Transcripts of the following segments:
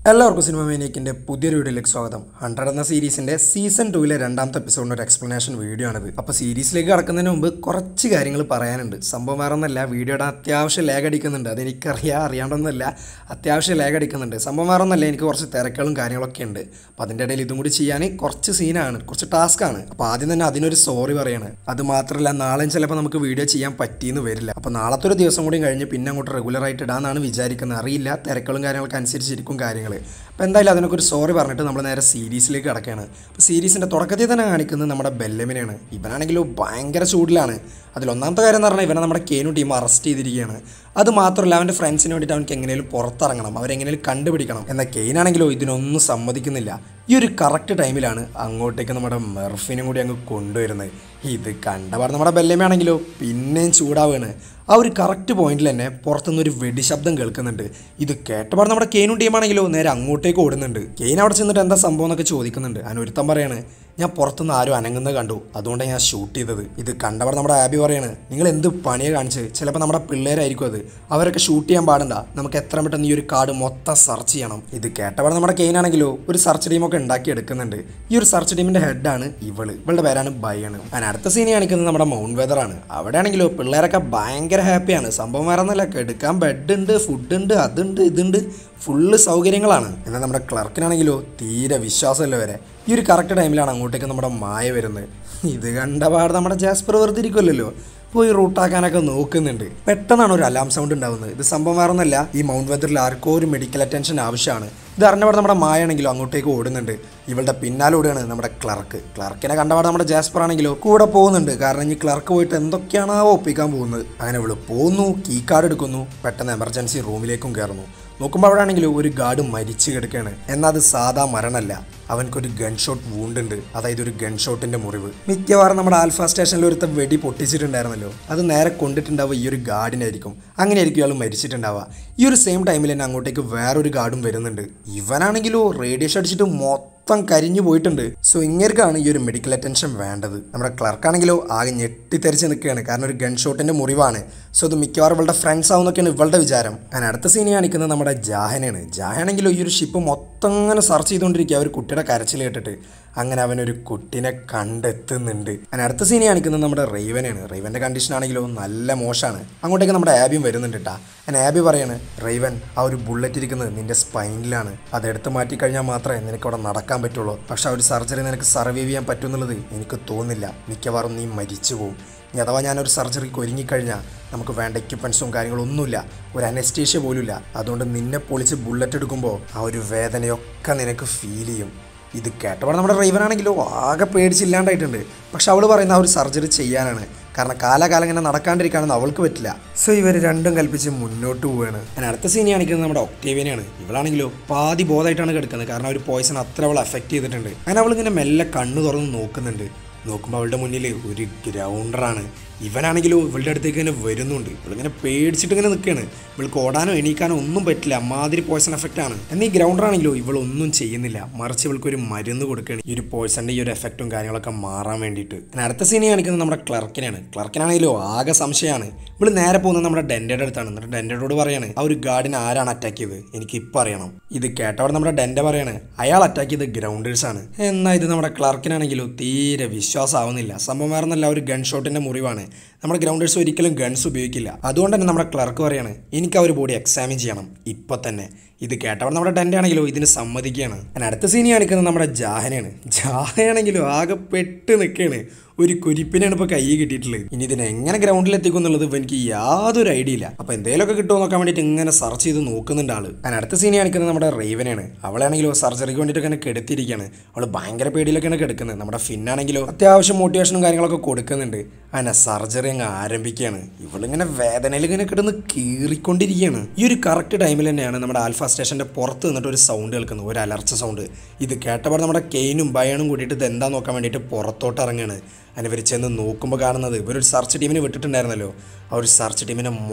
എല്ലാവർക്കും സിനിമ മേനിയക്കിൻ്റെ പുതിയൊരു വീഡിയോയിലേക്ക് സ്വാഗതം ഹൺഡ്രഡ് എന്ന സീരീസിൻ്റെ സീസൺ ടൂവിലെ രണ്ടാമത്തെ എപ്പിസോഡിൻ്റെ ഒരു എക്സ്പ്ലനേഷൻ വീഡിയോ ആണിത് അപ്പോൾ സീരീസിലേക്ക് കടക്കുന്നതിന് മുമ്പ് കുറച്ച് കാര്യങ്ങൾ പറയാനുണ്ട് സംഭവം വേറെ ഒന്നല്ല വീഡിയോയുടെ അത്യാവശ്യം ലേഗ് അടിക്കുന്നുണ്ട് അതെനിക്കറിയാം അറിയാണ്ടൊന്നുമല്ല അത്യാവശ്യം ലേഗ് അടിക്കുന്നുണ്ട് സംഭവം വേറെ ഒന്നല്ല എനിക്ക് കുറച്ച് തിരക്കുകളും കാര്യങ്ങളൊക്കെ ഉണ്ട് അപ്പോൾ അതിൻ്റെ ഇടയിൽ ഇതും കൂടി ചെയ്യാൻ കുറച്ച് സീനാണ് കുറച്ച് ടാസ്ക്കാണ് അപ്പോൾ ആദ്യം തന്നെ അതിനൊരു സോറി പറയാണ് അത് മാത്രമല്ല നാളെ ചിലപ്പോൾ നമുക്ക് വീഡിയോ ചെയ്യാൻ പറ്റിയെന്ന് വരില്ല അപ്പോൾ നാളത്തെ ഒരു ദിവസം കൂടി കഴിഞ്ഞ് പിന്നെ അങ്ങോട്ട് റെഗുലറായിട്ട് ഇടാന്നാണ് വിചാരിക്കുന്നത് അറിയില്ല തിരക്കുകളും കാര്യങ്ങളൊക്കെ അനുസരിച്ചിരിക്കും കാര്യങ്ങൾ അപ്പോൾ എന്തായാലും അതിനൊക്കെ ഒരു സോറി പറഞ്ഞിട്ട് നമ്മൾ നേരെ സീരീസിലേക്ക് കിടക്കുകയാണ് അപ്പോൾ സീരീസിൻ്റെ തുടക്കത്തിൽ തന്നെ കാണിക്കുന്നത് നമ്മുടെ ബെല്ലമിനെയാണ് ഇവനാണെങ്കിലും ഭയങ്കര ചൂടിലാണ് അതിലൊന്നാമത്തെ കാര്യം എന്ന് പറഞ്ഞാൽ ഇവനെ നമ്മുടെ കേനു ടീം അറസ്റ്റ് ചെയ്തിരിക്കുകയാണ് അത് മാത്രമല്ല അവൻ്റെ ഫ്രണ്ട്സിന് വേണ്ടിയിട്ട് അവർക്ക് എങ്ങനെയും പുറത്തിറങ്ങണം അവരെങ്ങനെയും കണ്ടുപിടിക്കണം എന്നാൽ കെയിനാണെങ്കിലോ ഇതിനൊന്നും സമ്മതിക്കുന്നില്ല ഈ ഒരു കറക്റ്റ് ടൈമിലാണ് അങ്ങോട്ടേക്ക് നമ്മുടെ മെർഫിനും കൂടി അങ്ങ് കൊണ്ടുവരുന്നത് ഇത് കണ്ടപാട് നമ്മുടെ ബെല്ലമയാണെങ്കിലോ പിന്നെയും ചൂടാവുകയാണ് ആ ഒരു കറക്റ്റ് പോയിന്റിൽ തന്നെ പുറത്തുനിന്ന് ഒരു വെടിശബ്ദം കേൾക്കുന്നുണ്ട് ഇത് കേട്ടപാട് നമ്മുടെ കെയിനും ടീമാണെങ്കിലോ നേരെ അങ്ങോട്ടേക്ക് ഓടുന്നുണ്ട് കെയിൻ അവിടെ ചെന്നിട്ട് എന്താ സംഭവം എന്നൊക്കെ ചോദിക്കുന്നുണ്ട് അതിനൊരുത്തം പറയാണ് ഞാൻ പുറത്തുനിന്ന് ആരും അനങ്ങുന്നത് കണ്ടു അതുകൊണ്ടാണ് ഞാൻ ഷൂട്ട് ചെയ്തത് ഇത് കണ്ടപാട് നമ്മുടെ ആബി പറയാണ് നിങ്ങൾ എന്ത് പണിയെ കാണിച്ച് ചിലപ്പോൾ നമ്മുടെ പിള്ളേരായിരിക്കും അത് അവരൊക്കെ ഷൂട്ട് ചെയ്യാൻ പാടണ്ട നമുക്ക് എത്ര പെട്ടെന്ന് ഈ ഒരു കാർഡ് മൊത്തം സെർച്ച് ചെയ്യണം ഇത് കേട്ടപാട് നമ്മുടെ കെയിനാണെങ്കിലോ ഒരു സെർച്ച് ടീമൊക്കെ ഉണ്ടാക്കി എടുക്കുന്നുണ്ട് ഈ ഒരു സെർച്ച് ടീമിന്റെ ഹെഡാണ് ഇവള് ഇവളുടെ പേരാണ് ബൈയാണ് അതിന് അടുത്ത സീനി കാണിക്കുന്നത് നമ്മുടെ മൗണ്ട് വെതറാണ് അവിടെയാണെങ്കിലോ പിള്ളേരൊക്കെ ഭയങ്കര ഹാപ്പിയാണ് സംഭവം വേറെ ഒന്നല്ല എടുക്കാൻ ബെഡ് ഉണ്ട് ഫുഡ് ഉണ്ട് അതുണ്ട് ഇതുണ്ട് ഫുള്ള് സൗകര്യങ്ങളാണ് എന്നാൽ നമ്മുടെ ക്ലർക്കിനാണെങ്കിലോ തീരെ വിശ്വാസമല്ല വരെ ഈ ഒരു കറക്റ്റ് ടൈമിലാണ് അങ്ങോട്ടേക്ക് നമ്മുടെ മായ വരുന്നത് ഇത് കണ്ട പാട് നമ്മുടെ ജാസ്പർ വെറുതെ ഇരിക്കുമല്ലോ പോയി റൂട്ടാക്കാനൊക്കെ നോക്കുന്നുണ്ട് പെട്ടെന്നാണ് ഒരു അലാം സൗണ്ട് ഉണ്ടാവുന്നത് ഇത് സംഭവം വേറെ ഒന്നല്ല ഈ മൗണ്ട് വെതറിൽ ആർക്കോ ഒരു മെഡിക്കൽ അറ്റൻഷൻ ആവശ്യമാണ് ഇത് അറിഞ്ഞപാട് നമ്മുടെ മായ ആണെങ്കിലോ അങ്ങോട്ടേക്ക് ഓടുന്നുണ്ട് ഇവളുടെ പിന്നാലെ ഓടുകയാണ് നമ്മുടെ ക്ലർക്ക് ക്ലർക്കിനെ കണ്ടപാട് നമ്മുടെ ജാസ്പർ ആണെങ്കിലോ കൂടെ പോകുന്നുണ്ട് കാരണം ഈ ക്ലർക്ക് പോയിട്ട് എന്തൊക്കെയാണോ ഒപ്പിക്കാൻ പോകുന്നത് അങ്ങനെ ഇവള് പോകുന്നു കീ കാർഡ് എടുക്കുന്നു പെട്ടെന്ന് എമർജൻസി റൂമിലേക്കും കയറുന്നു നോക്കുമ്പോൾ അവിടെ ആണെങ്കിലും ഒരു ഗാർഡ് മരിച്ചു കിടക്കുകയാണ് എന്നാൽ അത് സാധാ മരണമല്ല അവൻക്കൊരു ഗൺ ഷോട്ട് വൂണ്ടുണ്ട് അതായത് ഒരു ഗൺ ഷോട്ടിന്റെ മുറിവ് മിക്കവാറും നമ്മുടെ ആൽഫ സ്റ്റേഷനിൽ ഒരുത്ത വെടി പൊട്ടിച്ചിട്ടുണ്ടായിരുന്നല്ലോ അത് നേരെ കൊണ്ടിട്ടുണ്ടാവുക ഈ ഒരു ഗാർഡിനായിരിക്കും അങ്ങനെയായിരിക്കും ഇയാൾ മരിച്ചിട്ടുണ്ടാവുക ഈ ഒരു സെയിം ടൈമിൽ തന്നെ അങ്ങോട്ടേക്ക് വേറൊരു ഗാർഡും വരുന്നുണ്ട് ഇവനാണെങ്കിലോ റേഡിയേഷൻ അടിച്ചിട്ട് മൊത്തം കരിഞ്ഞു പോയിട്ടുണ്ട് സോ ഇങ്ങനെയൊക്കെയാണ് ഈ ഒരു മെഡിക്കൽ അറ്റൻഷൻ വേണ്ടത് നമ്മുടെ ക്ലർക്കാണെങ്കിലോ ആകെ ഞെട്ടിത്തെറിച്ച് നിൽക്കുകയാണ് കാരണം ഒരു ഗൺ ഷോട്ടിന്റെ മുറിവാണ് സോ ഇത് മിക്കവാറും ഇവളുടെ ഫ്രണ്ട്സ് ആവുന്നൊക്കെയാണ് ഇവളുടെ വിചാരം ഞാൻ അടുത്ത സീനി കാണിക്കുന്നത് നമ്മുടെ ജാഹനാണ് ജാഹനാണെങ്കിലോ ഈ ഒരു ഷിപ്പ് മൊത്തം അങ്ങനെ സെർച്ച് ചെയ്തുകൊണ്ടിരിക്കുക ആ ഒരു കുട്ടിയുടെ കരച്ചിൽ കേട്ടിട്ട് അങ്ങനെ അവനൊരു കുട്ടിനെ കണ്ടെത്തുന്നുണ്ട് ഞാൻ അടുത്ത സീനി കാണിക്കുന്നത് നമ്മുടെ റെയ്വനാണ് റെയ്വൻ്റെ കണ്ടീഷൻ ആണെങ്കിലോ നല്ല മോശമാണ് അങ്ങോട്ടേക്ക് നമ്മുടെ ആബിയും വരുന്നുണ്ട് കേട്ടാ ഞാൻ ആബി പറയാണ് റെയ്വൻ ആ ഒരു ബുള്ളറ്റ് ഇരിക്കുന്നത് നിന്റെ സ്പൈനിലാണ് അത് എടുത്ത് മാറ്റി കഴിഞ്ഞാൽ മാത്രമേ നിനക്ക് അവിടെ നടക്കാൻ പറ്റുള്ളൂ പക്ഷെ ആ ഒരു സർജറി നിനക്ക് സർവൈവ് ചെയ്യാൻ പറ്റുമെന്നുള്ളത് എനിക്ക് തോന്നുന്നില്ല മിക്കവാറും നീ മരിച്ചു പോകും ഇനി അഥവാ ഞാനൊരു സർജറിക്ക് ഒരുങ്ങിക്കഴിഞ്ഞാൽ നമുക്ക് വേണ്ട എക്യുപ്മെൻസും കാര്യങ്ങളും ഒന്നുമില്ല ഒരു അനസ്റ്റേഷ്യ പോലുമില്ല അതുകൊണ്ട് നിന്നെ പൊളിച്ച് ബുള്ളറ്റ് എടുക്കുമ്പോൾ ആ ഒരു വേദനയൊക്കെ നിനക്ക് ഫീൽ ചെയ്യും ഇത് കേട്ടപാട് നമ്മുടെ ഡ്രൈവറാണെങ്കിലോ ആകെ പേടിച്ചില്ലാണ്ടായിട്ടുണ്ട് പക്ഷെ അവൾ പറയുന്ന ആ ഒരു സർജറി ചെയ്യാനാണ് കാരണം കാലാകാലം ഇങ്ങനെ നടക്കാണ്ടിരിക്കാനൊന്നും അവൾക്ക് പറ്റില്ല സോ ഇവർ രണ്ടും കൽപ്പിച്ച് മുന്നോട്ട് പോവുകയാണ് ഞാൻ അടുത്ത സീനി കാണിക്കുന്നത് നമ്മുടെ ഒക്ടേവിയനെയാണ് ഇവളാണെങ്കിലോ പാതി ബോധമായിട്ടാണ് കിടക്കുന്നത് കാരണം ആ ഒരു പോയിസൺ അത്ര അവൾ എഫക്റ്റ് ചെയ്തിട്ടുണ്ട് അങ്ങനെ അവളിങ്ങനെ മെല്ലെ കണ്ണ് തുറന്ന് നോക്കുന്നുണ്ട് നോക്കുമ്പോൾ അവളുടെ മുന്നിൽ ഒരു ഗ്രൗണ്ടറാണ് ഇവനാണെങ്കിലോ ഇവളുടെ അടുത്തേക്ക് ഇങ്ങനെ വരുന്നുണ്ട് ഇവളിങ്ങനെ പേടിച്ചിട്ട് ഇങ്ങനെ നിൽക്കുകയാണ് ഇവൾക്ക് ഓടാനോ എണീക്കാനോ ഒന്നും പറ്റില്ല അമാതിരി പോയ്സൺ എഫക്റ്റ് ആണ് എന്നാൽ ഈ ഗ്രൗണ്ടറാണെങ്കിലോ ഇവളൊന്നും ചെയ്യുന്നില്ല മറിച്ച് ഇവൾക്ക് ഒരു മരുന്ന് കൊടുക്കുകയാണ് ഈ ഒരു പോയ്സണിൻ്റെ ഈ ഒരു എഫക്റ്റും കാര്യങ്ങളൊക്കെ മാറാൻ വേണ്ടിയിട്ട് ഞാൻ അടുത്ത സീനി കാണിക്കുന്നത് നമ്മുടെ ക്ലർക്കിനാണ് ക്ലർക്കിനാണെങ്കിലോ ആകെ സംശയമാണ് ഇവള് നേരെ പോകുന്നത് നമ്മുടെ ഡെൻഡയുടെ അടുത്താണ് എന്നിട്ട് ഡെൻഡയോട് പറയാണ് ആ ഒരു ഗാർഡിനെ ആരാണ് അറ്റാക്ക് ചെയ്തത് എനിക്ക് ഇപ്പം അറിയണം ഇത് കേട്ടവിടെ നമ്മുടെ ഡെൻഡ പറയാണ് അയാൾ അറ്റാക്ക് ചെയ്ത് ഗ്രൗണ്ടേഴ്സ് ആണ് എന്നാൽ ഇത് നമ്മുടെ ക്ലർക്കിനാണെങ്കിലോ തീരെ വിശ്വാസമാവുന്നില്ല സംഭവം വേറെന്നല്ല ഒരു ഗൺ ഷോട്ടിന്റെ മുറിവാണ് നമ്മുടെ ഗ്രൗണ്ടേഴ്സ് ഒരിക്കലും ഗൺസ് ഉപയോഗിക്കില്ല അതുകൊണ്ട് തന്നെ നമ്മുടെ ക്ലർക്ക് പറയാണ് എനിക്ക് ആ ഒരു ബോഡി എക്സാമിൻ ചെയ്യണം ഇപ്പൊ തന്നെ ഇത് കേട്ടവിടെ നമ്മുടെ ടെൻ്റ് ആണെങ്കിലോ ഇതിന് സമ്മതിക്കുകയാണ് ഞാൻ അടുത്ത സീനി കാണിക്കുന്നത് നമ്മുടെ ജാഹനയാണ് ജാഹയാണെങ്കിലോ ആകെ പെട്ട് നിൽക്കുകയാണ് ഒരു കുരിപ്പിനാണ് ഇപ്പോൾ കൈ കിട്ടിയിട്ടുള്ളത് ഇനി ഇതിനെ എങ്ങനെ ഗ്രൗണ്ടിൽ എത്തിക്കും എന്നുള്ളത് ഇപ്പൊ എനിക്ക് യാതൊരു ഐഡിയ ഇല്ല അപ്പോൾ എന്തെങ്കിലുമൊക്കെ കിട്ടുമോ നോക്കാൻ വേണ്ടിയിട്ട് ഇങ്ങനെ സെർച്ച് ചെയ്ത് നോക്കുന്നുണ്ട് ആള് ഞാൻ അടുത്ത സീനി കാണിക്കുന്നത് നമ്മുടെ റേവനാണ് അവളാണെങ്കിലോ സർജറിക്ക് വേണ്ടിയിട്ട് ഇങ്ങനെ കിടത്തിയിരിക്കുകയാണ് അവൾ ഭയങ്കര പേടിയിലൊക്കെയാണ് കിടക്കുന്നത് നമ്മുടെ ഫിന്നാണെങ്കിലോ അത്യാവശ്യം മോട്ടിവേഷനും കാര്യങ്ങളൊക്കെ കൊടുക്കുന്നുണ്ട് അങ്ങനെ സർജറി അങ്ങ് ആരംഭിക്കുകയാണ് ഇവളിങ്ങനെ വേദനയിൽ ഇങ്ങനെ കിടന്ന് കീറിക്കൊണ്ടിരിക്കുകയാണ് ഈ ഒരു കറക്റ്റ് ടൈമിൽ തന്നെയാണ് നമ്മുടെ ആൽഫ സ്റ്റേഷന്റെ പുറത്ത് നിന്നിട്ട് ഒരു സൗണ്ട് കേൾക്കുന്നത് ഒരു അലർച്ച സൗണ്ട് ഇത് കേട്ടപാട് നമ്മുടെ കെയിനും ബയണും കൂടിയിട്ട് ഇത് എന്താ നോക്കാൻ വേണ്ടിയിട്ട് പുറത്തോട്ട് ഇറങ്ങുകയാണ് അതിന് ഇവർ ചെന്ന് നോക്കുമ്പോൾ കാണുന്നത് ഇവരൊരു സെർച്ച് ടീമിനെ വിട്ടിട്ടുണ്ടായിരുന്നല്ലോ ആ ഒരു സെർച്ച് ടീമിനെ മൊത്തം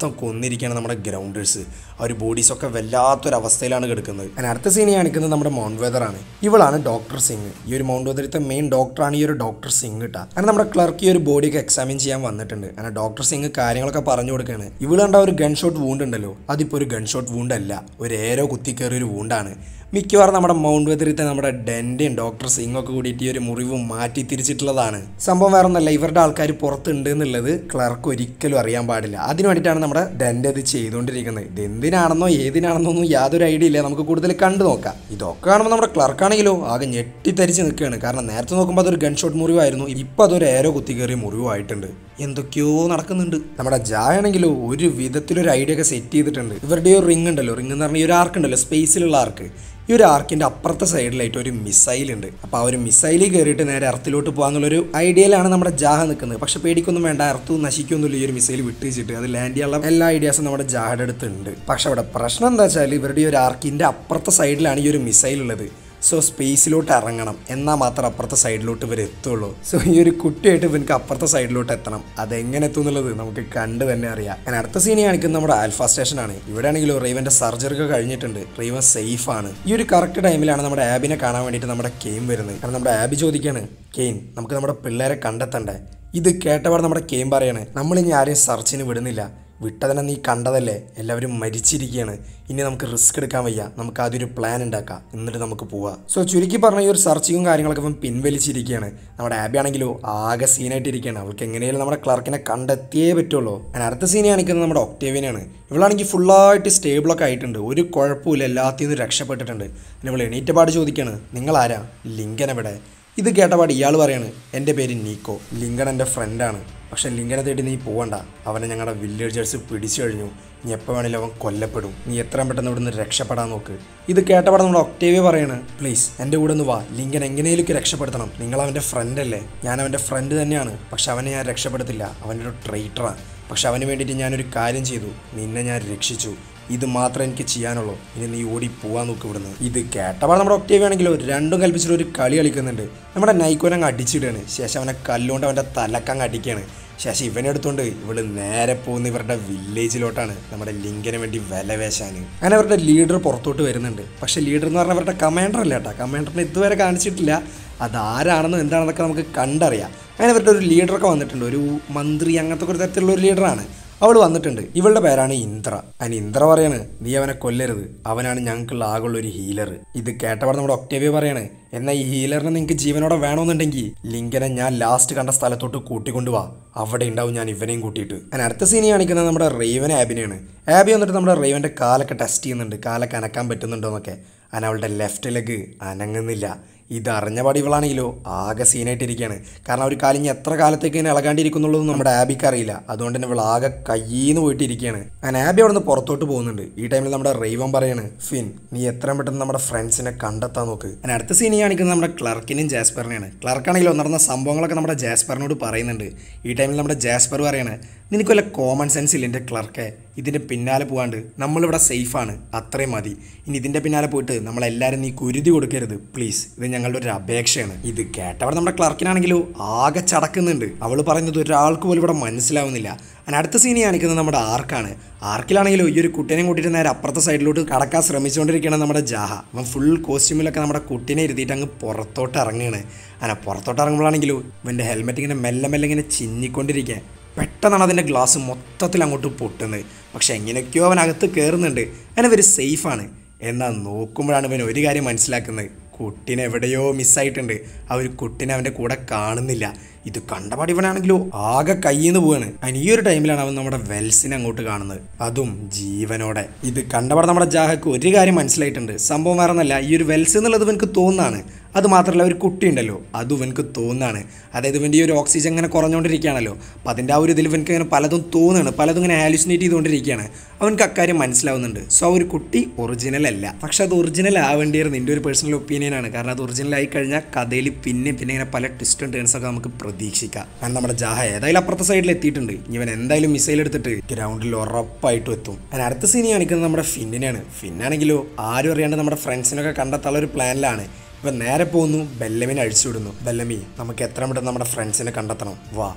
മൊത്തം കൊന്നിരിക്കുകയാണ് നമ്മുടെ ഗ്രൗണ്ടേഴ്സ് ആ ഒരു ബോഡീസൊക്കെ വല്ലാത്തൊരവസ്ഥയിലാണ് കിടക്കുന്നത് അതിന് അടുത്ത സീനി കാണിക്കുന്നത് നമ്മുടെ മൗണ്ട് വെതറാണ് ഇവളാണ് ഡോക്ടർ സിംഗ് ഈ ഒരു മൗണ്ട് വെതറിത്തെ മെയിൻ ഡോക്ടറാണ് ഈ ഒരു ഡോക്ടർ സിംഗ് കേട്ടോ അങ്ങനെ നമ്മുടെ ക്ലർക്ക് ഈ ഒരു ബോഡിയൊക്കെ എക്സാമിൻ ചെയ്യാൻ വന്നിട്ടുണ്ട് അങ്ങനെ ഡോക്ടർ സിംഗ് കാര്യങ്ങളൊക്കെ പറഞ്ഞു കൊടുക്കുകയാണ് ഇവള് കണ്ട ഒരു ഗൺ ഷോട്ട് വൂണ്ട് ഉണ്ടല്ലോ അതിപ്പോൾ ഒരു ഗൺ ഷോട്ട് വൂണ്ട് അല്ല ഒരു ഏരോ കുത്തി കയറിയ ഒരു വൂണ്ടാണ് മിക്കവാറും നമ്മുടെ മൗണ്ട് വെതറിത്തെ നമ്മുടെ ഡെൻഡയും ഡോക്ടർ സിംഗ് ഒക്കെ കൂടിയിട്ട് ഈ ഒരു മുറിവ് മാറ്റി തിരിച്ചിട്ടുള്ളതാണ് സംഭവം വേറെ ഒന്നല്ല ഇവരുടെ ആൾക്കാർ പുറത്തുണ്ട് എന്നുള്ളത് ക്ലർക്ക് ഒരിക്കലും അറിയാൻ പാടില്ല അതിനു വേണ്ടിയിട്ടാണ് നമ്മുടെ ഡെൻഡ് ഇത് ചെയ്തുകൊണ്ടിരിക്കുന്നത് ഇത് എന്തിനാണെന്നോ ഏതിനാണെന്നോ ഒന്നും യാതൊരു ഐഡിയ ഇല്ല നമുക്ക് കൂടുതൽ കണ്ടു നോക്കാം ഇതൊക്കെ കാണുമ്പോൾ നമ്മുടെ ക്ലർക്കാണെങ്കിലോ ആകെ ഞെട്ടിത്തരിച്ച് നിൽക്കുകയാണ് കാരണം നേരത്തെ നോക്കുമ്പോൾ അതൊരു ഗൺ ഷോട്ട് മുറിവായിരുന്നു ഇപ്പം അതൊരു ഏരോ കുത്തി കയറിയ മുറിവായിട്ടുണ്ട് എന്തൊക്കെയോ നടക്കുന്നുണ്ട് നമ്മുടെ ജായാണെങ്കിലോ ഒരു വിധത്തിലൊരു ഐഡിയ ഒക്കെ സെറ്റ് ചെയ്തിട്ടുണ്ട് ഇവരുടെ ഒരു റിംഗ് ഉണ്ടല്ലോ റിംഗ് എന്ന് പറഞ്ഞാൽ ഈ ഒരു ആർക്ക് ഉണ്ടല്ലോ സ്പേസിലുള്ള ആർക്ക് ഈ ഒരു ആർക്കിന്റെ അപ്പുറത്തെ സൈഡിലായിട്ട് ഒരു മിസൈൽ ഉണ്ട് അപ്പോൾ ആ ഒരു മിസൈലിൽ കയറിയിട്ട് നേരെ എർത്തിലോട്ട് പോകാന്നുള്ളൊരു ഐഡിയയിലാണ് നമ്മുടെ ജാഹ നിൽക്കുന്നത് പക്ഷെ പേടിക്കൊന്നും വേണ്ട എർത്ത് നശിക്കൊന്നുമില്ല ഈ ഒരു മിസൈൽ വിട്ടുവെച്ചിട്ട് അത് ലാൻഡ് ചെയ്യാനുള്ള എല്ലാ ഐഡിയാസും നമ്മുടെ ജാഹയുടെ അടുത്ത് ഉണ്ട് പക്ഷെ അവിടെ പ്രശ്നം എന്താ വെച്ചാൽ ഇവരുടെ ഈ ഒരു ആർക്കിന്റെ അപ്പുറത്തെ സൈഡിലാണ് ഈ ഒരു മിസൈൽ ഉള്ളത് സോ സ്പേസിലോട്ട് ഇറങ്ങണം എന്നാൽ മാത്രം അപ്പുറത്തെ സൈഡിലോട്ട് ഇവർ എത്തുള്ളൂ സോ ഈ ഒരു കുട്ടിയായിട്ട് ഇവർക്ക് അപ്പുറത്തെ സൈഡിലോട്ട് എത്തണം അതെങ്ങനെ എത്തും എന്നുള്ളത് നമുക്ക് കണ്ട് തന്നെ അറിയാം ഞാൻ അടുത്ത സീനി കാണിക്കുന്നത് നമ്മുടെ ആൽഫ സ്റ്റേഷനാണ് ഇവിടെ ആണെങ്കിലും റീവന്റെ സർജറി ഒക്കെ കഴിഞ്ഞിട്ടുണ്ട് റീവൻ സേഫ് ആണ് ഈ ഒരു കറക്റ്റ് ടൈമിലാണ് നമ്മുടെ ആബിനെ കാണാൻ വേണ്ടിയിട്ട് നമ്മുടെ കെയിം വരുന്നത് കാരണം നമ്മുടെ ആബി ചോദിക്കാണ് കെയിൻ നമുക്ക് നമ്മുടെ പിള്ളേരെ കണ്ടെത്തണ്ടേ ഇത് കേട്ടപാട് നമ്മുടെ കെയിം പറയാണ് നമ്മളിനി ആരെയും സെർച്ചിന് വിടുന്നില്ല വിട്ടതിനെ നീ കണ്ടതല്ലേ എല്ലാവരും മരിച്ചിരിക്കുകയാണ് ഇനി നമുക്ക് റിസ്ക് എടുക്കാൻ വയ്യ നമുക്ക് ആദ്യം ഒരു പ്ലാൻ ഉണ്ടാക്കാം എന്നിട്ട് നമുക്ക് പോവാം സോ ചുരുക്കി പറഞ്ഞ ഈ ഒരു സെർച്ചിങ്ങും കാര്യങ്ങളൊക്കെ ഇവൻ പിൻവലിച്ചിരിക്കുകയാണ് നമ്മുടെ ആബി ആണെങ്കിലോ ആകെ സീനായിട്ടിരിക്കുകയാണ് അവൾക്ക് എങ്ങനെയാലും നമ്മുടെ ക്ലർക്കിനെ കണ്ടെത്തിയേ പറ്റുള്ളൂ ഞാൻ അടുത്ത സീൻ കാണിക്കുന്നത് നമ്മുടെ ഒക്ടേവിയനാണ് ഇവളാണെങ്കിൽ ഫുള്ളായിട്ട് സ്റ്റേബിളൊക്കെ ആയിട്ടുണ്ട് ഒരു കുഴപ്പമില്ല എല്ലാത്തിൽ നിന്ന് രക്ഷപ്പെട്ടിട്ടുണ്ട് പിന്നെ ഇവൾ എണീറ്റപാട് ചോദിക്കുകയാണ് നിങ്ങളാരാ ലിങ്കൻ എവിടെ ഇത് കേട്ടപാട് ഇയാൾ പറയാണ് എൻ്റെ പേര് നീക്കോ ലിങ്കൺ എൻ്റെ ഫ്രണ്ടാണ് പക്ഷെ ലിങ്കനെ തേടി നീ പോവണ്ട അവനെ ഞങ്ങളുടെ വില്ലേജേഴ്സ് പിടിച്ചു കഴിഞ്ഞു നീ എപ്പോൾ വേണേലും അവൻ കൊല്ലപ്പെടും നീ എത്രയും പെട്ടെന്ന് ഇവിടുന്ന് രക്ഷപ്പെടാൻ നോക്ക് ഇത് കേട്ടപാട് നമ്മുടെ ഒക്ടേവിയ പറയാണ് പ്ലീസ് എൻ്റെ കൂടെ ഒന്ന് വാ ലിങ്കൻ എങ്ങനെയൊക്കെ രക്ഷപ്പെടുത്തണം നിങ്ങൾ അവൻ്റെ ഫ്രണ്ട് അല്ലേ ഞാൻ അവൻ്റെ ഫ്രണ്ട് തന്നെയാണ് പക്ഷെ അവനെ ഞാൻ രക്ഷപ്പെടുത്തില്ല അവനൊരു ട്രൈറ്ററാണ് പക്ഷെ അവന് വേണ്ടിയിട്ട് ഞാനൊരു കാര്യം ചെയ്തു നിന്നെ ഞാൻ രക്ഷിച്ചു ഇത് മാത്രമേ എനിക്ക് ചെയ്യാനുള്ളൂ ഇനി നീ ഓടി പോവാൻ നോക്ക് ഇവിടുന്ന് ഇത് കേട്ടപാട് നമ്മുടെ ഒക്ടേവ് ആണെങ്കിലോ രണ്ടും കൽപ്പിച്ചിട്ട് ഒരു കളി കളിക്കുന്നുണ്ട് നമ്മുടെ നൈക്കോനെ അങ്ങ് അടിച്ചിടുകയാണ് ശേഷം അവനെ കല്ലുകൊണ്ട് അവൻ്റെ തലക്കങ്ങ് അടിക്കുകയാണ് ശേഷം ഇവനെ എടുത്തുകൊണ്ട് ഇവള് നേരെ പോകുന്ന ഇവരുടെ വില്ലേജിലോട്ടാണ് നമ്മുടെ ലിങ്കിന് വേണ്ടി വില വേശാൻ അങ്ങനെ അവരുടെ ലീഡർ പുറത്തോട്ട് വരുന്നുണ്ട് പക്ഷെ ലീഡർ എന്ന് പറഞ്ഞാൽ അവരുടെ കമാൻഡർ അല്ല കേട്ടോ കമാൻഡറിനെ ഇതുവരെ കാണിച്ചിട്ടില്ല അതാരാണെന്നും എന്താണെന്നൊക്കെ നമുക്ക് കണ്ടറിയാം അങ്ങനെ ഇവരുടെ ഒരു ലീഡറൊക്കെ വന്നിട്ടുണ്ട് ഒരു മന്ത്രി അങ്ങനത്തെ ഒരു തരത്തിലുള്ള ഒരു ലീഡറാണ് അവൾ വന്നിട്ടുണ്ട് ഇവളുടെ പേരാണ് ഇന്ദ്ര അതിന് ഇന്ദ്ര പറയാണ് നീ അവനെ കൊല്ലരുത് അവനാണ് ഞങ്ങൾക്കുള്ള ആകുള്ള ഒരു ഹീലർ ഇത് കേട്ടപാട് നമ്മുടെ ഒക്ടേവിയ പറയാണ് എന്നാൽ ഈ ഹീലറിനെ നിങ്ങൾക്ക് ജീവനോടെ വേണമെന്നുണ്ടെങ്കിൽ ലിങ്കനെ ഞാൻ ലാസ്റ്റ് കണ്ട സ്ഥലത്തോട്ട് കൂട്ടിക്കൊണ്ടുപോവാ അവിടെ ഉണ്ടാവും ഞാൻ ഇവനെയും കൂട്ടിയിട്ട് ഞാൻ അടുത്ത സീനി കാണിക്കുന്നത് നമ്മുടെ റേവൻ ആബിനെയാണ് ആബി വന്നിട്ട് നമ്മുടെ റേവൻ്റെ കാലൊക്കെ ടെസ്റ്റ് ചെയ്യുന്നുണ്ട് കാലൊക്കെ അനക്കാൻ പറ്റുന്നുണ്ടോ എന്നൊക്കെ അതിന് അവളുടെ ലെഫ്റ്റ് ലെഗ് അനങ്ങുന്നില്ല ഇത് അറിഞ്ഞപാട് ഇവളാണെങ്കിലോ ആകെ സീനായിട്ടിരിക്കുകയാണ് കാരണം ഒരു കാലിഞ്ഞ് എത്ര കാലത്തേക്ക് ഇങ്ങനെ ഇളകാണ്ടിരിക്കുന്നുള്ളതും നമ്മുടെ ആബിക്ക് അറിയില്ല അതുകൊണ്ട് തന്നെ ഇവൾ ആകെ കയ്യിന്ന് പോയിട്ടിരിക്കുകയാണ് അങ്ങനെ ആബി അവിടെ നിന്ന് പുറത്തോട്ട് പോകുന്നുണ്ട് ഈ ടൈമിൽ നമ്മുടെ റൈവൻ പറയാണ് ഫിൻ നീ എത്രയും പെട്ടെന്ന് നമ്മുടെ ഫ്രണ്ട്സിനെ കണ്ടെത്താൻ നോക്ക് അങ്ങനെ അടുത്ത സീനി കാണിക്കുന്നത് നമ്മുടെ ക്ലർക്കിനെയും ജാസ്പറിനെയാണ് ക്ലർക്കാണെങ്കിലോ നടന്ന സംഭവങ്ങളൊക്കെ നമ്മുടെ ജാസ്പറിനോട് പറയുന്നുണ്ട് ഈ ടൈമിൽ നമ്മുടെ ജാസ്പർ പറയാണ് നിനക്ക് വല്ല കോമൺ സെൻസ് ഇല്ല എൻ്റെ ക്ലർക്കെ ഇതിൻ്റെ പിന്നാലെ പോകാണ്ട് നമ്മളിവിടെ സേഫാണ് അത്രയും മതി ഇനി ഇതിൻ്റെ പിന്നാലെ പോയിട്ട് നമ്മളെല്ലാവരും നീ കുരുതി കൊടുക്കരുത് പ്ലീസ് ഇത് ഞങ്ങളുടെ ഒരു അപേക്ഷയാണ് ഇത് കേട്ടവിടെ നമ്മുടെ ക്ലർക്കിനാണെങ്കിലോ ആകെ ചടക്കുന്നുണ്ട് അവൾ പറയുന്നത് ഒരാൾക്ക് പോലും ഇവിടെ മനസ്സിലാവുന്നില്ല അങ്ങനെ അടുത്ത സീനി കാണിക്കുന്നത് നമ്മുടെ ആർക്കാണ് ആർക്കിലാണെങ്കിലോ ഈ ഒരു കുട്ടീനെ കൂട്ടിയിട്ട് നേരെ അപ്പുറത്തെ സൈഡിലോട്ട് കടക്കാൻ ശ്രമിച്ചുകൊണ്ടിരിക്കുകയാണ് നമ്മുടെ ജാഹ അവൻ ഫുൾ കോസ്റ്റ്യൂമിലൊക്കെ നമ്മുടെ കുട്ടീനെ ഇരുത്തിയിട്ട് അങ്ങ് പുറത്തോട്ട് ഇറങ്ങുകയാണ് അങ്ങനെ പുറത്തോട്ട് ഇറങ്ങുമ്പോഴാണെങ്കിലോ ഇവൻ്റെ ഹെൽമെറ്റ് ഇങ്ങനെ മെല്ലെ മെല്ലെ ഇങ്ങനെ ചിന്നിക്കൊണ്ടിരിക്കുക പെട്ടെന്നാണ് അതിൻ്റെ ഗ്ലാസ് മൊത്തത്തിൽ അങ്ങോട്ട് പൊട്ടുന്നത് പക്ഷെ എങ്ങനെയൊക്കെയോ അവൻ അകത്ത് കയറുന്നുണ്ട് അങ്ങനെ ഇവർ സേഫാണ് എന്നാൽ നോക്കുമ്പോഴാണ് ഇവൻ ഒരു കാര്യം മനസ്സിലാക്കുന്നത് കുട്ടീനെ എവിടെയോ മിസ്സായിട്ടുണ്ട് ആ ഒരു കുട്ടീനെ അവൻ്റെ കൂടെ കാണുന്നില്ല ഇത് കണ്ടപാടി ഇവനാണെങ്കിലോ ആകെ കയ്യിൽ നിന്ന് പോവാണ് അതിന് ഈ ഒരു ടൈമിലാണ് അവൻ നമ്മുടെ വെൽസിനെ അങ്ങോട്ട് കാണുന്നത് അതും ജീവനോടെ ഇത് കണ്ടപാട് നമ്മുടെ ജാഹക്ക് ഒരു കാര്യം മനസ്സിലായിട്ടുണ്ട് സംഭവം വേറെ ഒന്നല്ല ഈ ഒരു വെൽസ് എന്നുള്ളത് ഇവനക്ക് തോന്നാണ് അത് മാത്രമല്ല ഒരു കുട്ടി ഉണ്ടല്ലോ അതും ഇവനക്ക് തോന്നാണ് അതായത് ഇവൻ്റെ ഈ ഒരു ഓക്സിജൻ ഇങ്ങനെ കുറഞ്ഞുകൊണ്ടിരിക്കുകയാണല്ലോ അപ്പം അതിൻ്റെ ആ ഒരു ഇതിൽ ഇവനക്ക് ഇങ്ങനെ പലതും തോന്നുകയാണ് പലതും ഇങ്ങനെ ഹാലുസിനേറ്റ് ചെയ്തുകൊണ്ടിരിക്കുകയാണ് അവനക്ക് അക്കാര്യം മനസ്സിലാവുന്നുണ്ട് സോ ആ ഒരു കുട്ടി ഒറിജിനൽ അല്ല പക്ഷെ അത് ഒറിജിനൽ ആവേണ്ടിയായിരുന്നു എൻ്റെ ഒരു പേഴ്സണൽ ഒപ്പീനിയൻ ആണ് കാരണം അത് ഒറിജിനൽ ആയി കഴിഞ്ഞാൽ കഥയിൽ പിന്നെ പിന്നെ ഇങ്ങനെ പല ട്വിസ്റ്റ് ആൻഡ് ടേൺസ് ഒക്കെ നമുക്ക് പ്രതീക്ഷിക്കാം കാരണം നമ്മുടെ ജാഹ ഏതായാലും അപ്പുറത്തെ സൈഡിൽ എത്തിയിട്ടുണ്ട് ഇനി ഇവൻ എന്തായാലും മിസൈൽ എടുത്തിട്ട് ഗ്രൗണ്ടിൽ ഉറപ്പായിട്ടും എത്തും ഞാൻ അടുത്ത സീനി കാണിക്കുന്നത് നമ്മുടെ ഫിന്നിനെയാണ് ഫിന്നാണെങ്കിലോ ആരും അറിയാണ്ട് നമ്മുടെ ഫ്രണ്ട്സിനൊക്കെ കണ്ടെത്താനുള്ള ഒരു പ്ലാനിലാണ് ഇവൻ നേരെ പോകുന്നു ബെല്ലമിനെ അഴിച്ചുവിടുന്നു ബെല്ലമി നമുക്ക് എത്ര പെട്ടെന്ന് നമ്മുടെ ഫ്രണ്ട്സിനെ കണ്ടെത്തണം വാ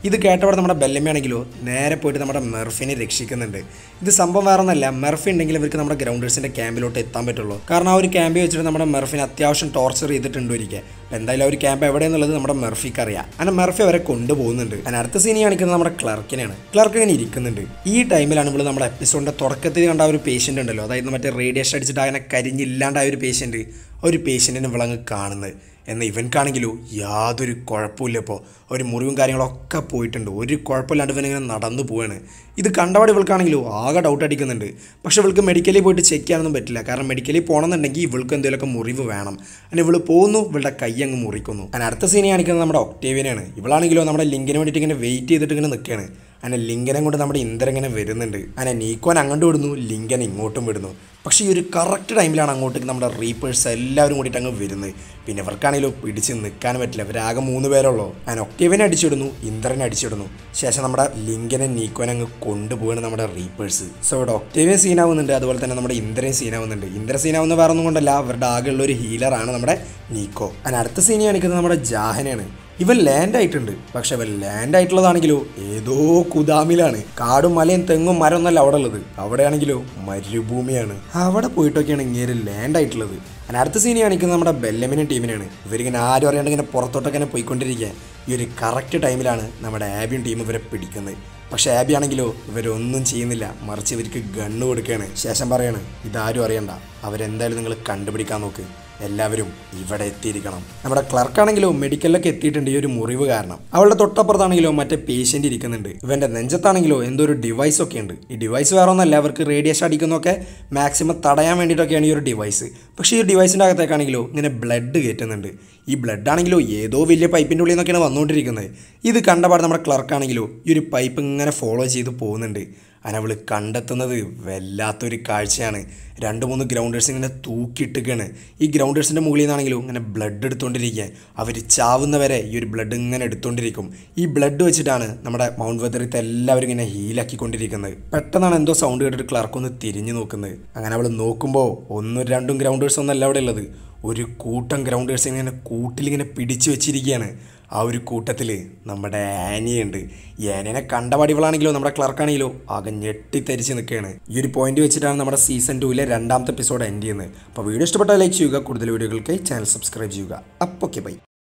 ഇത് കേട്ടവിടെ നമ്മുടെ ബെല്ലമ്മയാണെങ്കിലോ നേരെ പോയിട്ട് നമ്മുടെ മെർഫിനെ രക്ഷിക്കുന്നുണ്ട് ഇത് സംഭവം വേറെ ഒന്നല്ല മെർഫി ഉണ്ടെങ്കിൽ ഇവർക്ക് നമ്മുടെ ഗ്രൗണ്ടേഴ്സിൻ്റെ ക്യാമ്പിലോട്ട് എത്താൻ പറ്റുള്ളൂ കാരണം ആ ഒരു ക്യാമ്പിൽ വെച്ചിട്ട് നമ്മുടെ മെർഫിനെ അത്യാവശ്യം ടോർച്ചർ ചെയ്തിട്ടുണ്ട് ഒരിക്കൽ അപ്പോൾ എന്തായാലും ആ ഒരു ക്യാമ്പ് എവിടെയെന്നുള്ളത് നമ്മുടെ മെർഫിക്ക് അറിയാം അങ്ങനെ മെർഫി അവരെ കൊണ്ടുപോകുന്നുണ്ട് അങ്ങനെ അടുത്ത സീനി കാണിക്കുന്നത് നമ്മുടെ ക്ലർക്കിനെയാണ് ക്ലർക്ക് ഇങ്ങനെ ഇരിക്കുന്നുണ്ട് ഈ ടൈമിലാണ് നമ്മൾ നമ്മുടെ എപ്പിസോഡിൻ്റെ തുടക്കത്തിൽ കണ്ട ആ ഒരു പേഷ്യൻ്റ് ഉണ്ടല്ലോ അതായത് മറ്റേ റേഡിയേഷൻ അടിച്ചിട്ട് അങ്ങനെ കരിഞ്ഞില്ലാണ്ടായ ഒരു പേഷ്യൻ്റ് ഒരു പേഷ്യൻറ്റിനെ വിളങ്ങ് കാണുന്നത് എന്നാൽ ഇവൻക്കാണെങ്കിലോ യാതൊരു കുഴപ്പമില്ല ഇപ്പോൾ ഒരു മുറിവും കാര്യങ്ങളൊക്കെ പോയിട്ടുണ്ട് ഒരു കുഴപ്പമില്ലാണ്ട് ഇവനിങ്ങനെ നടന്നു പോവാണ് ഇത് കണ്ടപാട് ഇവൾക്കാണെങ്കിലോ ആകെ ഡൗട്ട് അടിക്കുന്നുണ്ട് പക്ഷെ ഇവൾക്ക് മെഡിക്കലിൽ പോയിട്ട് ചെക്ക് ചെയ്യാനൊന്നും പറ്റില്ല കാരണം മെഡിക്കലിൽ പോകണമെന്നുണ്ടെങ്കിൽ ഇവൾക്ക് എന്തെങ്കിലുമൊക്കെ മുറിവ് വേണം അങ്ങനെ ഇവള് പോകുന്നു ഇവളുടെ കൈ അങ്ങ് മുറിക്കുന്നു അങ്ങനെ അടുത്ത സീനി കാണിക്കുന്നത് നമ്മുടെ ഒക്ടേവിയനാണ് ഇവളാണെങ്കിലോ നമ്മുടെ ലിങ്കിന് വേണ്ടിയിട്ട് ഇങ്ങനെ വെയിറ്റ് ചെയ്തിട്ട് ഇങ്ങനെ നിൽക്കുകയാണ് അങ്ങനെ ലിങ്കനെ കൊണ്ട് നമ്മുടെ ഇന്ദ്രൻ ഇങ്ങനെ വരുന്നുണ്ട് അങ്ങനെ നീക്കോൻ അങ്ങോട്ട് വിടുന്നു ലിങ്കൻ ഇങ്ങോട്ടും വിടുന്നു പക്ഷേ ഈ ഒരു കറക്റ്റ് ടൈമിലാണ് അങ്ങോട്ടേക്ക് നമ്മുടെ റീപ്പേഴ്സ് എല്ലാവരും കൂടിയിട്ട് അങ്ങ് വരുന്നത് പിന്നെ ഇവർക്കാണെങ്കിലും പിടിച്ച് നിൽക്കാൻ പറ്റില്ല ഇവരാകെ മൂന്ന് പേരുള്ളൂ അങ്ങനെ ഒക്ടേവിനെ അടിച്ചിടുന്നു ഇന്ദ്രനെ അടിച്ചിടുന്നു ശേഷം നമ്മുടെ ലിങ്കനെ നീക്കോനെ അങ്ങ് കൊണ്ടുപോവാണ് നമ്മുടെ റീപ്പേഴ്സ് സോ ഇവിടെ ഒക്ടേവിയൻ സീനാവുന്നുണ്ട് അതുപോലെ തന്നെ നമ്മുടെ ഇന്ദ്രൻ സീനാവുന്നുണ്ട് ഇന്ദ്ര സീനാവുന്ന വേറെ ഒന്നും കൊണ്ടല്ല അവരുടെ ആകെയുള്ള ഒരു ഹീലറാണ് നമ്മുടെ നീക്കോ അങ്ങനെ അടുത്ത സീനി കാണിക്കുന്നത് നമ്മുടെ ജാഹനാണ് ഇവൻ ലാൻഡ് ആയിട്ടുണ്ട് പക്ഷെ ഇവൻ ലാൻഡ് ആയിട്ടുള്ളതാണെങ്കിലോ ഏതോ കുദാമിലാണ് കാടും മലയും തെങ്ങും മരം ഒന്നല്ല അവിടെ ഉള്ളത് അവിടെയാണെങ്കിലോ മരുഭൂമിയാണ് അവിടെ പോയിട്ടൊക്കെയാണ് ഇങ്ങനെ ലാൻഡ് ആയിട്ടുള്ളത് അങ്ങനെ അടുത്ത സീനി കാണിക്കുന്നത് നമ്മുടെ ബെല്ലമിനും ടീമിനാണ് ഇവരിങ്ങനെ ആരും അറിയാണ്ട് ഇങ്ങനെ പുറത്തോട്ടൊക്കെ ഇങ്ങനെ പോയിക്കൊണ്ടിരിക്കുക ഈ ഒരു കറക്റ്റ് ടൈമിലാണ് നമ്മുടെ ആബിയും ടീം ഇവരെ പിടിക്കുന്നത് പക്ഷെ ആബി ആണെങ്കിലോ ഇവരൊന്നും ചെയ്യുന്നില്ല മറിച്ച് ഇവർക്ക് ഗണ്ണ് കൊടുക്കുകയാണ് ശേഷം പറയാണ് ഇതാരും അറിയണ്ട അവരെന്തായാലും നിങ്ങൾ കണ്ടുപിടിക്കാൻ നോക്ക് എല്ലാവരും ഇവിടെ എത്തിയിരിക്കണം നമ്മുടെ ക്ലർക്കാണെങ്കിലോ മെഡിക്കലിലൊക്കെ എത്തിയിട്ടുണ്ട് ഈ ഒരു മുറിവ് കാരണം അവളുടെ തൊട്ടപ്പുറത്താണെങ്കിലോ മറ്റേ പേഷ്യൻ്റ് ഇരിക്കുന്നുണ്ട് ഇവൻ്റെ നെഞ്ചത്താണെങ്കിലോ എന്തോ ഒരു ഡിവൈസ് ഒക്കെ ഉണ്ട് ഈ ഡിവൈസ് വേറെ ഒന്നല്ല അവർക്ക് റേഡിയേഷൻ അടിക്കുന്നതൊക്കെ മാക്സിമം തടയാൻ വേണ്ടിയിട്ടൊക്കെയാണ് ഈ ഒരു ഡിവൈസ് പക്ഷേ ഈ ഡിവൈസിൻ്റെ അകത്തേക്കാണെങ്കിലോ ഇങ്ങനെ ബ്ലഡ് കയറ്റുന്നുണ്ട് ഈ ബ്ലഡ് ആണെങ്കിലോ ഏതോ വലിയ പൈപ്പിൻ്റെ ഉള്ളിൽ നിന്നൊക്കെയാണ് വന്നുകൊണ്ടിരിക്കുന്നത് ഇത് കണ്ടപാട് നമ്മുടെ ക്ലർക്കാണെങ്കിലോ ഈ ഒരു പൈപ്പ് ഇങ്ങനെ ഫോളോ ചെയ്ത് പോകുന്നുണ്ട് അങ്ങനെ അവൾ കണ്ടെത്തുന്നത് വല്ലാത്തൊരു കാഴ്ചയാണ് രണ്ട് മൂന്ന് ഗ്രൗണ്ടേഴ്സ് ഇങ്ങനെ തൂക്കിയിട്ടിക്കാണ് ഈ ഗ്രൗണ്ടേഴ്സിൻ്റെ മുകളിൽ നിന്നാണെങ്കിലും ഇങ്ങനെ ബ്ലഡ് എടുത്തുകൊണ്ടിരിക്കുക അവർ ചാവുന്നവരെ ഈ ഒരു ബ്ലഡ് ഇങ്ങനെ എടുത്തുകൊണ്ടിരിക്കും ഈ ബ്ലഡ് വെച്ചിട്ടാണ് നമ്മുടെ മൗണ്ട് വെതറിത്തെ എല്ലാവരും ഇങ്ങനെ ഹീലാക്കിക്കൊണ്ടിരിക്കുന്നത് പെട്ടെന്നാണ് എന്തോ സൗണ്ട് കേട്ടിട്ട് ക്ലർക്ക് ഒന്ന് തിരിഞ്ഞു നോക്കുന്നത് അങ്ങനെ അവൾ നോക്കുമ്പോൾ ഒന്നും രണ്ടും ഗ്രൗണ്ടേഴ്സ് ഒന്നല്ല അവിടെ ഉള്ളത് ഒരു കൂട്ടം ഗ്രൗണ്ടേഴ്സ് ഇങ്ങനെ കൂട്ടിലിങ്ങനെ പിടിച്ചു വെച്ചിരിക്കുകയാണ് ആ ഒരു കൂട്ടത്തിൽ നമ്മുടെ ആനിയുണ്ട് ഈ ആനിയനെ കണ്ടപാടികളാണെങ്കിലോ നമ്മുടെ ക്ലർക്കാണെങ്കിലോ ആകെ ഞെട്ടിത്തരിച്ച് നിൽക്കുകയാണ് ഈ ഒരു പോയിന്റ് വെച്ചിട്ടാണ് നമ്മുടെ സീസൺ ടൂവിലെ രണ്ടാമത്തെ എപ്പിസോഡ് എൻഡ് ചെയ്യുന്നത് അപ്പോൾ വീഡിയോ ഇഷ്ടപ്പെട്ടാൽ ലൈക്ക് ചെയ്യുക കൂടുതൽ വീഡിയോകൾക്കായി ചാനൽ സബ്സ്ക്രൈബ് ചെയ്യുക അപ്പോൾ ഓക്കെ ബൈ